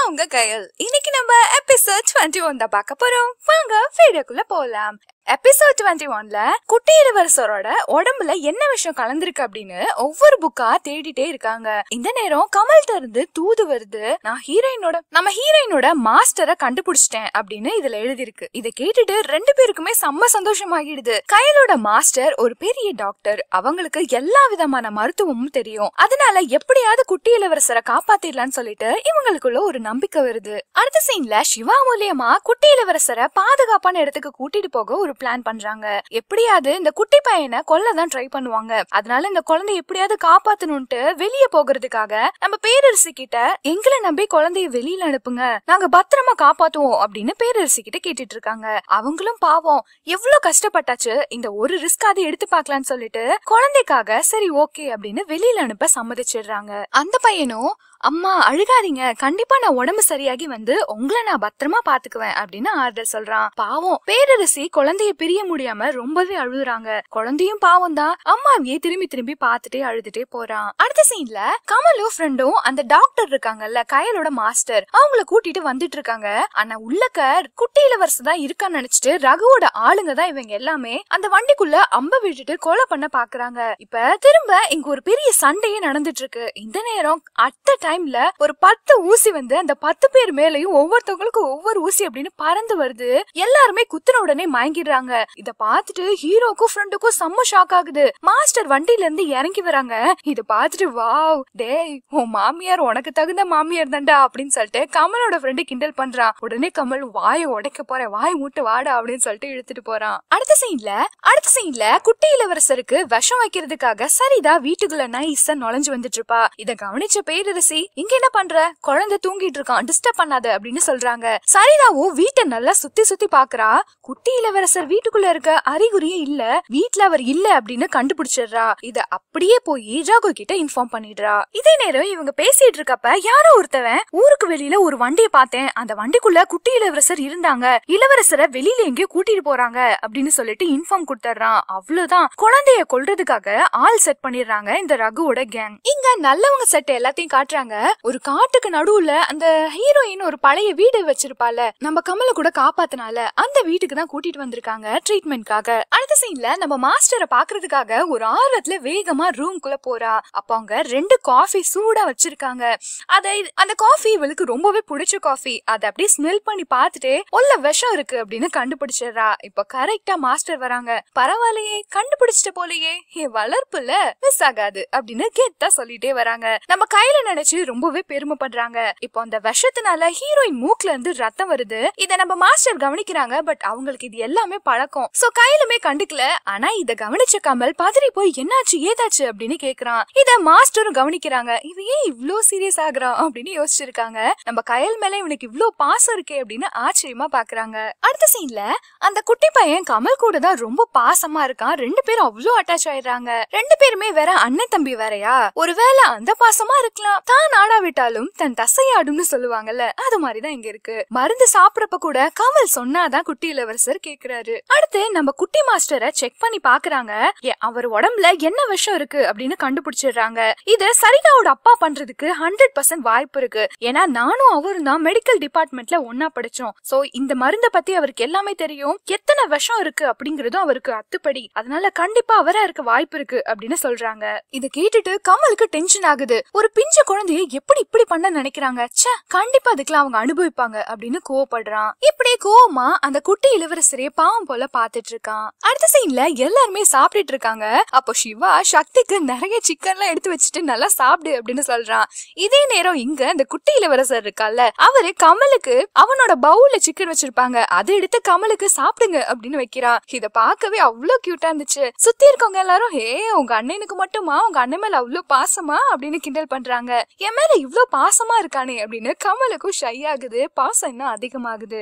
உங்க கயல் இன்னைக்கு நம்ம எபிசோட் டுவெண்ட்டி ஒன் தான் பார்க்க போறோம் வாங்க வீடியோக்குள்ள போலாம் எபிசோட் டுவெண்ட்டி ஒன்ல குட்டி இளவரசரோட உடம்புல என்ன விஷயம் கலந்திருக்கு அப்படின்னு ஒவ்வொரு புக்கா தேடிட்டே இருக்காங்க இந்த நேரம் கமல்ட்ட இருந்து தூது வருது நான் ஹீரோயினோட நம்ம ஹீரோயினோட மாஸ்டரை கண்டுபிடிச்சிட்டேன் அப்படின்னு இதுல எழுதிருக்கு இதை கேட்டுட்டு ரெண்டு பேருக்குமே செம்ம சந்தோஷமாகிடுது கயலோட மாஸ்டர் ஒரு பெரிய டாக்டர் அவங்களுக்கு எல்லா விதமான மருத்துவமும் தெரியும் அதனால எப்படியாவது குட்டி இளவரசரை காப்பாத்திடலாம்னு சொல்லிட்டு இவங்களுக்குள்ள ஒரு நம்பிக்கை வருது அடுத்த சீன்ல சிவா மூலியமா குட்டி இளவரசரை பாதுகாப்பான இடத்துக்கு கூட்டிட்டு போக ஒரு பிளான் பண்றாங்க எப்படியாவது இந்த குட்டி பையனை கொல்லதான் ட்ரை பண்ணுவாங்க அதனால இந்த குழந்தை எப்படியாவது காப்பாத்தணும்ட்டு வெளியே போகிறதுக்காக நம்ம பேரரசி கிட்ட எங்களை நம்பி குழந்தைய வெளியில அனுப்புங்க நாங்க பத்திரமா காப்பாத்துவோம் அப்படின்னு பேரரசி கிட்ட கேட்டுட்டு இருக்காங்க அவங்களும் பாவம் எவ்வளவு கஷ்டப்பட்டாச்சு இந்த ஒரு ரிஸ்க் அதை எடுத்து பார்க்கலாம்னு சொல்லிட்டு குழந்தைக்காக சரி ஓகே அப்படின்னு வெளியில அனுப்ப சம்மதிச்சிடுறாங்க அந்த பையனும் அம்மா அழுகாதீங்க கண்டிப்பா நான் உடம்பு சரியாகி வந்து உங்களை நான் பத்திரமா பாத்துக்குவேன் அப்படின்னு ஆறுதல் சொல்றான் பாவம் பேரரசி குழந்தைய பிரிய முடியாம ரொம்பவே அழுகுறாங்க குழந்தையும் பாவம் தான் அம்மாவையே திரும்பி திரும்பி பார்த்துட்டே அழுதுட்டே போறான் அடுத்த சீன்ல கமலும் ஃப்ரெண்டும் அந்த டாக்டர் இருக்காங்கல்ல கயலோட மாஸ்டர் அவங்கள கூட்டிட்டு வந்துட்டு இருக்காங்க ஆனா உள்ளக்க குட்டி இளவரசு தான் இருக்கான்னு நினைச்சிட்டு ரகுவோட ஆளுங்க தான் இவங்க எல்லாமே அந்த வண்டிக்குள்ள அம்ப விட்டுட்டு கொலை பண்ண பாக்குறாங்க இப்ப திரும்ப இங்க ஒரு பெரிய சண்டையே நடந்துட்டு இருக்கு இந்த நேரம் அட்ட டைம்ல ஒரு பத்து ஊசி வந்து அந்த பத்து பேர் மேலயும் ஒவ்வொருத்தவங்களுக்கும் ஒவ்வொரு ஊசி அப்படின்னு பறந்து வருது எல்லாருமே குத்துன உடனே மயங்கிடுறாங்க இத பார்த்துட்டு ஹீரோக்கும் ஃப்ரெண்டுக்கும் செம்ம ஷாக் ஆகுது மாஸ்டர் வண்டியில இருந்து இறங்கி வராங்க இத பார்த்துட்டு வாவ் டேய் உன் மாமியார் உனக்கு தகுந்த மாமியார் தான்டா அப்படின்னு சொல்லிட்டு கமலோட ஃப்ரெண்டு கிண்டல் பண்றான் உடனே கமல் வாயை உடைக்க போறேன் வாய் மூட்டு வாடா அப்படின்னு சொல்லிட்டு இழுத்துட்டு போறான் அடுத்த சீன்ல அடுத்த சீன்ல குட்டி இளவரசருக்கு விஷம் வைக்கிறதுக்காக சரிதா வீட்டுக்குள்ள நைஸா நுழைஞ்சு வந்துட்டு இருப்பா இத கவனிச்ச பேரரசி இங்க என்ன பண்ற குழந்தை தூங்கிட்டு இருக்கான் டிஸ்டர்ப் பண்ணாத அப்படின்னு சொல்றாங்க சரிதாவும் வீட்டை நல்லா சுத்தி சுத்தி பாக்குறா குட்டி இளவரசர் வீட்டுக்குள்ள இருக்க அறிகுறியே இல்ல வீட்ல அவர் இல்ல அப்படின்னு கண்டுபிடிச்சிடுறா இத அப்படியே போய் ராகு கிட்ட இன்ஃபார்ம் பண்ணிடுறா இதே நேரம் இவங்க பேசிட்டு இருக்கப்ப யாரோ ஒருத்தவன் ஊருக்கு வெளியில ஒரு வண்டியை பார்த்தேன் அந்த வண்டிக்குள்ள குட்டி இளவரசர் இருந்தாங்க இளவரசரை வெளியில எங்கேயோ கூட்டிட்டு போறாங்க அப்படின்னு சொல்லிட்டு இன்ஃபார்ம் கொடுத்துறான் அவ்வளவுதான் குழந்தைய கொல்றதுக்காக ஆள் செட் பண்ணிடுறாங்க இந்த ரகுவோட கேங் இங்க நல்லவங்க செட் எல்லாத்தையும் காட்டுறாங்க ஒரு காட்டுக்கு நடுவுல அந்த ஹீரோயின் ஒரு பழைய வீடு வச்சிருப்பால நம்ம கமலை கூட காப்பாத்தினால அந்த வீட்டுக்கு தான் கூட்டிட்டு வந்திருக்காங்க ட்ரீட்மெண்ட்காக அடுத்த சீன்ல நம்ம மாஸ்டரை பாக்குறதுக்காக ஒரு ஆர்வத்துல வேகமா ரூம்குள்ள போறா அப்ப அவங்க ரெண்டு காஃபி சூடா வச்சிருக்காங்க அதை அந்த காஃபி இவளுக்கு ரொம்பவே பிடிச்ச காஃபி அதை அப்படியே ஸ்மெல் பண்ணி பார்த்துட்டு உள்ள விஷம் இருக்கு அப்படின்னு கண்டுபிடிச்சிடுறா இப்ப கரெக்டா மாஸ்டர் வராங்க பரவாயில்லையே கண்டுபிடிச்சிட்ட போலயே என் வளர்ப்புல மிஸ் ஆகாது அப்படின்னு கெத்தா சொல்லிட்டே வராங்க நம்ம கையில நினைச்சு ரொம்பவே பெருமைப்படுறாங்க இப்போ அந்த விஷத்தினால ஹீரோயின் மூக்குல இருந்து ரத்தம் வருது இத நம்ம மாஸ்டர் கவனிக்கிறாங்க பட் அவங்களுக்கு இது எல்லாமே பழக்கம் சோ கையிலுமே கண்டுக்கல ஆனா இத கவனிச்ச கமல் பதறி போய் என்னாச்சு ஏதாச்சு அப்படின்னு கேக்குறான் இத மாஸ்டரும் கவனிக்கிறாங்க இவன் ஏன் இவ்ளோ சீரியஸ் ஆகுறான் அப்படின்னு யோசிச்சிருக்காங்க நம்ம கயல் மேல இவனுக்கு இவ்ளோ பாசம் இருக்கே அப்படின்னு ஆச்சரியமா பாக்குறாங்க அடுத்த சீன்ல அந்த குட்டி பையன் கமல் கூட தான் ரொம்ப பாசமா இருக்கான் ரெண்டு பேரும் அவ்வளோ அட்டாச் ஆயிடுறாங்க ரெண்டு பேருமே வேற அண்ணன் தம்பி வேறயா ஒருவேளை அந்த பாசமா இருக்கலாம் தான் ஆடா விட்டாலும் தன் தசையாடும்னு சொல்லுவாங்கல்ல அது மாதிரிதான் இங்க இருக்கு மருந்து சாப்பிடறப்ப கூட கமல் சொன்னாதான் குட்டி இளவரசர் கேக்குறாரு அடுத்து நம்ம குட்டி மாஸ்டரை செக் பண்ணி பாக்குறாங்க ஏ, அவர் உடம்புல என்ன விஷம் இருக்கு அப்படின்னு கண்டுபிடிச்சிடுறாங்க இது சரிதாவோட அப்பா பண்றதுக்கு ஹண்ட்ரட் பர்சன்ட் வாய்ப்பு இருக்கு ஏன்னா நானும் அவரும் தான் மெடிக்கல் டிபார்ட்மெண்ட்ல ஒன்னா படிச்சோம் சோ இந்த மருந்த பத்தி அவருக்கு எல்லாமே தெரியும் எத்தனை விஷம் இருக்கு அப்படிங்கறதும் அவருக்கு அத்துப்படி அதனால கண்டிப்பா அவரா இருக்க வாய்ப்பு இருக்கு அப்படின்னு சொல்றாங்க இத கேட்டுட்டு கமலுக்கு டென்ஷன் ஆகுது ஒரு பிஞ்சு குழந்தைய எப்படி இப்படி பண்ண நினைக்கிறாங்க ச்சே கண்டிப்பா அதுக்கெல்லாம் அவங்க அனுபவிப்பாங்க அப்படின்னு கோவப்படுறான் இப்படியே கோவமா அந்த குட்டி இளவரசரைய பாவம் போல பாத்துட்டு இருக்கான் அடுத்த சீன்ல எல்லாருமே சாப்பிட்டுட்டு இருக்காங்க அப்போ சிவா சக்திக்கு நிறைய சிக்கன் எல்லாம் எடுத்து வச்சுட்டு நல்லா சாப்பிடு அப்படின்னு சொல்றான் இதே நேரம் இங்க இந்த குட்டி இளவரசர் இருக்கால அவரு கமலுக்கு அவனோட பவுல்ல சிக்கன் வச்சிருப்பாங்க அதை எடுத்து கமலுக்கு சாப்பிடுங்க அப்படின்னு வைக்கிறான் இத பார்க்கவே அவ்வளவு கியூட்டா இருந்துச்சு சுத்தி இருக்கவங்க எல்லாரும் ஹே உங்க அண்ணனுக்கு மட்டுமா உங்க அண்ணன் மேல அவ்வளவு பாசமா அப்படின்னு கிண்டல் பண்றாங்க என் மேல இவ்ளோ பாசமா இருக்கானே அப்படின்னு கமலுக்கும் ஷை ஆகுது பாசம் இன்னும் அதிகமாகுது அடுத்த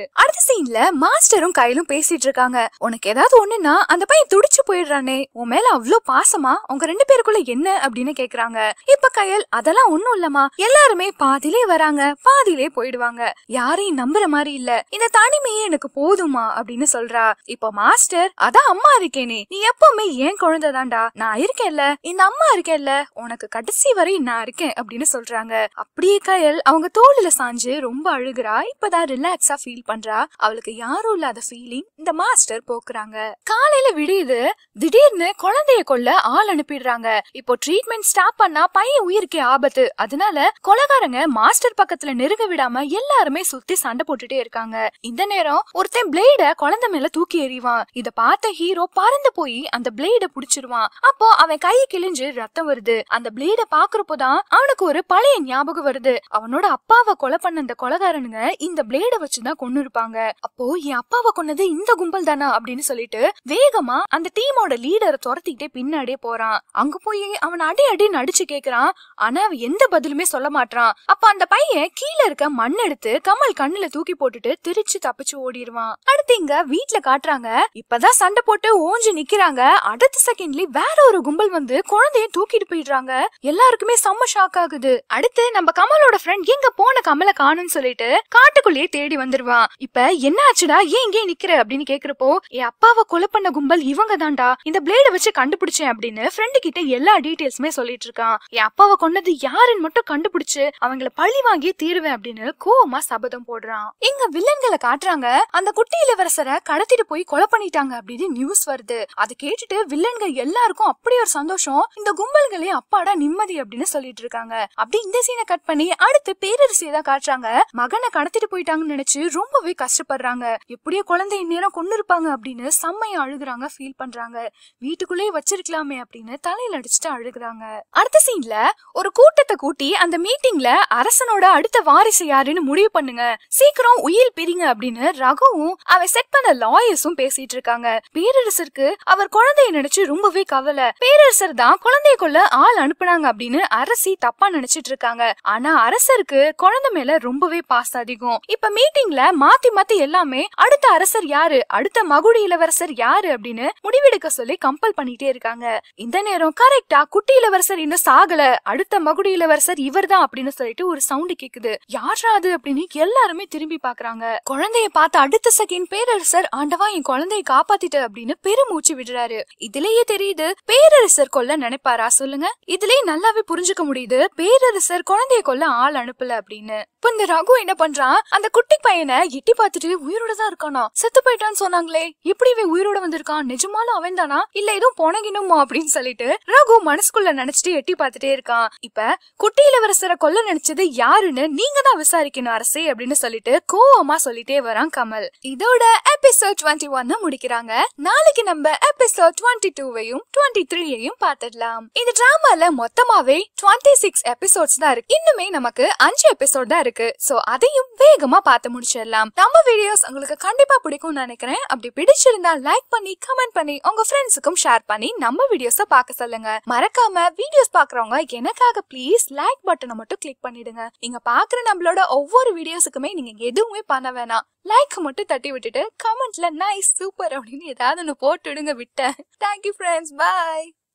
சீன்ல மாஸ்டரும் கையிலும் பேசிட்டு இருக்காங்க உனக்கு ஏதாவது ஒண்ணுன்னா அந்த பையன் துடிச்சு போயிடுறானே உன் மேல அவ்ளோ பாசமா உங்க ரெண்டு பேருக்குள்ள என்ன அப்படின்னு கேக்குறாங்க இப்ப கையல் அதெல்லாம் ஒண்ணும் இல்லம்மா எல்லாருமே பாதியிலே வராங்க பாதியிலே போயிடுவாங்க யாரையும் நம்புற மாதிரி இல்ல இந்த தனிமையே எனக்கு போதுமா அப்படின்னு சொல்றா இப்ப மாஸ்டர் அதான் அம்மா இருக்கேனே நீ எப்பவுமே ஏன் குழந்தை தான்டா நான் இருக்கேன்ல இந்த அம்மா இருக்கேன்ல உனக்கு கடைசி வரை நான் இருக்கேன் அப்படின்னு சொல்றாங்க அப்படியே கயல் அவங்க தோளில சாஞ்சு ரொம்ப அழுகுறா இப்பதான் ரிலாக்ஸா ஃபீல் பண்றா அவளுக்கு யாரும் இல்லாத ஃபீலிங் இந்த மாஸ்டர் போக்குறாங்க காலையில விடியுது திடீர்னு குழந்தைய கொல்ல ஆள் அனுப்பிடுறாங்க இப்போ ட்ரீட்மெண்ட் ஸ்டாப் பண்ணா பையன் உயிருக்கே ஆபத்து அதனால கொலகாரங்க மாஸ்டர் பக்கத்துல நெருங்க விடாம எல்லாருமே சுத்தி சண்டை போட்டுட்டே இருக்காங்க இந்த நேரம் ஒருத்தன் பிளேட குழந்தை மேல தூக்கி எறிவான் இத பார்த்த ஹீரோ பறந்து போய் அந்த பிளேட புடிச்சிருவான் அப்போ அவன் கை கிழிஞ்சு ரத்தம் வருது அந்த பிளேட பாக்குறப்போதான் அவனுக்கு ஒரு பழைய ஞாபகம் வருது அவனோட அப்பாவை கொலை பண்ண அந்த கொலகாரனுங்க இந்த பிளேட வச்சுதான் கொண்டு இருப்பாங்க அப்போ என் அப்பாவை கொன்னது இந்த கும்பல் தானா அப்படின்னு சொல்லிட்டு வேகமா அந்த டீமோட லீடரை துரத்திக்கிட்டே பின்னாடியே போறான் அங்க போய் அவன் அடி அடி நடிச்சு கேக்குறான் ஆனா அவன் எந்த பதிலுமே சொல்ல மாட்டான் அப்ப அந்த பையன் கீழே இருக்க மண் எடுத்து கமல் கண்ணுல தூக்கி போட்டுட்டு திருச்சு தப்பிச்சு ஓடிடுவான் அடுத்து இங்க வீட்ல காட்டுறாங்க இப்பதான் சண்டை போட்டு ஓஞ்சு நிக்கிறாங்க அடுத்த செகண்ட்லி வேற ஒரு கும்பல் வந்து குழந்தைய தூக்கிட்டு போயிடுறாங்க எல்லாருக்குமே செம்ம ஷாக் ஆகுது அடுத்து நம்ம கமலோட ஃப்ரெண்ட் எங்க போன கமலை காணும்னு சொல்லிட்டு காட்டுக்குள்ளேயே தேடி வந்துருவான் இப்ப என்ன ஆச்சுடா ஏன் இங்கே நிக்கிற அப்படின்னு கேக்குறப்போ என் அப்பாவை கொலை பண்ண கும்பல் இவங்க தான்டா இந்த பிளேட வச்சு கண்டுபிடிச்சேன் அப்படின்னு ஃப்ரெண்டு கிட்ட எல்லா டீடைல்ஸுமே சொல்லிட்டு இருக்கான் என் அப்பாவை கொன்னது யாருன்னு மட்டும் கண்டுபிடிச்சு அவங்கள பழி வாங்கி தீருவேன் அப்படின்னு கோவமா சபதம் போடுறான் இங்க வில்லன்களை காட்டுறாங்க அந்த குட்டி இளவரசரை கடத்திட்டு போய் கொலை பண்ணிட்டாங்க அப்படின்னு நியூஸ் வருது அதை கேட்டுட்டு வில்லன்கள் எல்லாருக்கும் அப்படி ஒரு சந்தோஷம் இந்த கும்பல்களே அப்பாடா நிம்மதி அப்படின்னு சொல்லிட்டு இருக்காங்க அப்படி இந்த சீனை கட் பண்ணி அடுத்து பேரரசியை தான் காட்டுறாங்க மகனை கடத்திட்டு போயிட்டாங்கன்னு நினைச்சு ரொம்பவே கஷ்டப்படுறாங்க எப்படியோ குழந்தை நேரம் கொண்டு இருப்பாங்க அப்படின்னு செம்மையா அழுகுறாங்க ஃபீல் பண்றாங்க வீட்டுக்குள்ளேயே வச்சிருக்கலாமே அப்படின்னு தலையில அடிச்சுட்டு அழுகுறாங்க அடுத்த சீன்ல ஒரு கூட்டத்தை கூட்டி அந்த மீட்டிங்ல அரசனோட அடுத்த வாரிசு யாருன்னு முடிவு பண்ணுங்க சீக்கிரம் உயில் பிரிங்க அப்படின்னு ரகுவும் அவன் செட் பண்ண லாயர்ஸும் பேசிட்டு இருக்காங்க பேரரசருக்கு அவர் குழந்தைய நினைச்சு ரொம்பவே கவலை பேரரசர் தான் குழந்தைய கொல்ல ஆள் அனுப்புனாங்க அப்படின்னு அரசி தப்பா நினைச்சிட்டு இருக்காங்க ஆனா அரசருக்கு குழந்தை மேல ரொம்பவே பாச அதிகம் இப்ப மீட்டிங்ல மாத்தி மாத்தி எல்லாமே அடுத்த அரசர் யாரு அடுத்த மகுடி இளவரசர் யாரு அப்படின்னு முடிவெடுக்க சொல்லி கம்பல் பண்ணிட்டே இருக்காங்க இந்த நேரம் கரெக்டா குட்டி இளவரசர் இன்னும் சாகல அடுத்த மகுடி இளவரசர் இவர்தான் அப்படின்னு சொல்லிட்டு ஒரு சவுண்ட் கேக்குது யாரா அது அப்படின்னு எல்லாருமே திரும்பி பாக்குறாங்க குழந்தைய பார்த்த அடுத்த செகண்ட் பேரரசர் ஆண்டவா என் குழந்தைய காப்பாத்திட்டு அப்படின்னு பெருமூச்சு விடுறாரு இதுலயே தெரியுது பேரரசர் கொல்ல நினைப்பாரா சொல்லுங்க இதுலயே நல்லாவே புரிஞ்சுக்க முடியுது பேரரசர் குழந்தைய கொல்ல ஆள் அனுப்பல அப்படின்னு இப்ப இந்த ரகு என்ன பண்றான் அந்த குட்டி பையனை எட்டி பார்த்துட்டு உயிரோட தான் இருக்கானா செத்து போயிட்டான்னு சொன்னாங்களே எப்படி இவன் உயிரோட வந்திருக்கான் நிஜமாலும் அவன் தானா இல்ல எதுவும் பொணங்கினுமா அப்படின்னு சொல்லிட்டு ரகு மனசுக்குள்ள நினைச்சிட்டு எட்டி பார்த்துட்டே இருக்கான் இப்ப குட்டி இளவரசரை கொல்ல நினைச்சது யாருன்னு நீங்க தான் விசாரிக்கணும் அரசே அப்படின்னு சொல்லிட்டு கோவமா சொல்லிட்டே வரான் கமல் இதோட எபிசோட் டுவெண்ட்டி ஒன் முடிக்கிறாங்க நாளைக்கு நம்ம எபிசோட் டுவெண்ட்டி டூவையும் டுவெண்ட்டி த்ரீயையும் பார்த்துடலாம் இந்த டிராமால மொத்தமாவே டுவெண்ட்டி சிக்ஸ் எபிசோட்ஸ் தான் இருக்கு இன்னுமே நமக்கு அஞ்சு எபிசோட் தான் இருக்கு சோ அதையும் வேகமா பார்த்து முடிச்சிடலாம் நம்ம வீடியோஸ் உங்களுக்கு கண்டிப்பா பிடிக்கும்னு நினைக்கிறேன் அப்படி பிடிச்சிருந்தா லைக் பண்ணி கமெண்ட் பண்ணி உங்க ஃப்ரெண்ட்ஸுக்கும் ஷேர் பண்ணி நம்ம வீடியோஸ பார்க்க சொல்லுங்க மறக்காம வீடியோஸ் பாக்குறவங்க எனக்காக ப்ளீஸ் லைக் பட்டனை மட்டும் கிளிக் பண்ணிடுங்க நீங்க பாக்குற நம்மளோட ஒவ்வொரு வீடியோஸுக்குமே நீங்க எதுவுமே பண்ண வேணாம் லைக் மட்டும் தட்டி விட்டுட்டு கமெண்ட்ல நைஸ் சூப்பர் அப்படின்னு ஏதாவது ஒன்று போட்டுடுங்க விட்டேன் தேங்க்யூ ஃப்ரெண்ட்ஸ் பாய்